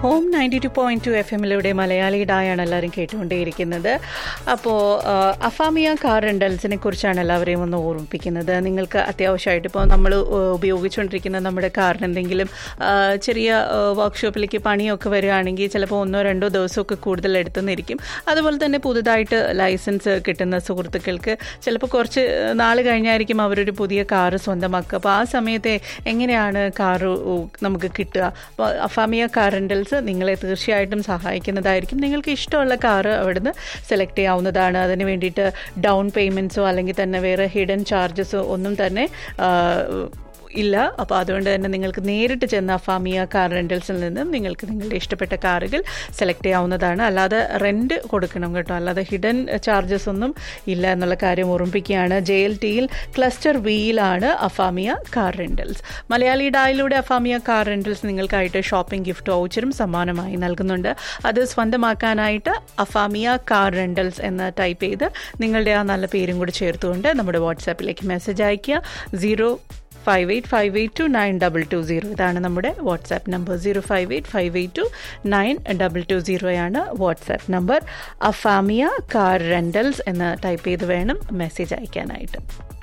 home ninety two point two F എമ്മിലൂടെ മലയാളി ഡായാണ് എല്ലാവരും കേട്ടുകൊണ്ടേയിരിക്കുന്നത് അപ്പോൾ അഫാമിയ കാർ റെൻ്റൽസിനെ കുറിച്ചാണ് എല്ലാവരെയും ഒന്ന് ഓർമ്മിപ്പിക്കുന്നത് നിങ്ങൾക്ക് അത്യാവശ്യമായിട്ട് ഇപ്പോൾ നമ്മൾ ഉപയോഗിച്ചുകൊണ്ടിരിക്കുന്ന നമ്മുടെ കാറിന് എന്തെങ്കിലും ആ, ചെറിയ വർക്ക്ഷോപ്പിലേക്ക് പണിയൊക്കെ വരികയാണെങ്കിൽ ചിലപ്പോൾ ഒന്നോ രണ്ടോ ദിവസമൊക്കെ കൂടുതൽ എടുത്തെന്നിരിക്കും അതുപോലെ തന്നെ പുതുതായിട്ട് ലൈസൻസ് കിട്ടുന്ന സുഹൃത്തുക്കൾക്ക് ചിലപ്പോൾ കുറച്ച് നാൾ കഴിഞ്ഞായിരിക്കും അവരൊരു പുതിയ കാറ് സ്വന്തമാക്കുക അപ്പോൾ ആ സമയത്ത് എങ്ങനെയാണ് കാറ് നമുക്ക് കിട്ടുക അപ്പോൾ അഫാമിയ കാർ റെൻ്റൽസ് നിങ്ങളെ തീർച്ചയായിട്ടും സഹായിക്കുന്നതായിരിക്കും നിങ്ങൾക്ക് ഇഷ്ടമുള്ള കാറ് അവിടുന്ന് സെലക്ട് ചെയ്യാവുന്നതാണ് അതിന് വേണ്ടിയിട്ട് ഡൗൺ പേയ്മെൻറ്റ്സോ അല്ലെങ്കിൽ തന്നെ വേറെ ഹിഡൻ ചാർജസോ ഒന്നും തന്നെ ആ, ഇല്ല അപ്പോൾ അതുകൊണ്ട് തന്നെ നിങ്ങൾക്ക് നേരിട്ട് ചെന്ന അഫാമിയ കാർ റെൻ്റൽസിൽ നിന്നും നിങ്ങൾക്ക് നിങ്ങളുടെ ഇഷ്ടപ്പെട്ട കാറുകൾ സെലക്ട് ചെയ്യാവുന്നതാണ് അല്ലാതെ റെൻറ്റ് കൊടുക്കണം കേട്ടോ അല്ലാതെ ഹിഡൻ ചാർജസ് ഒന്നും ഇല്ല എന്നുള്ള കാര്യം ഓർമ്മിപ്പിക്കുകയാണ് ജെ എൽ ടിയിൽ ക്ലസ്റ്റർ വിയിലാണ് അഫാമിയ കാർ റെൻ്റൽസ് മലയാളി ഡായിലൂടെ അഫാമിയ കാർ റെൻ്റൽസ് നിങ്ങൾക്കായിട്ട് ഷോപ്പിംഗ് ഗിഫ്റ്റ് വൗച്ചറും സമ്മാനമായി നൽകുന്നുണ്ട് അത് സ്വന്തമാക്കാനായിട്ട് അഫാമിയ കാർ റെൻ്റൽസ് എന്ന് ടൈപ്പ് ചെയ്ത് നിങ്ങളുടെ ആ നല്ല പേരും കൂടി ചേർത്തുകൊണ്ട് നമ്മുടെ വാട്സാപ്പിലേക്ക് മെസ്സേജ് അയയ്ക്കുക zero five eight five eight two nine double two zero ഇതാണ് നമ്മുടെ WhatsApp number zero five eight five eight two nine double two സീറോയാണ് WhatsApp number Afamia car rentals എന്ന് ടൈപ്പ് ചെയ്ത് വേണം മെസ്സേജ് അയക്കാനായിട്ട്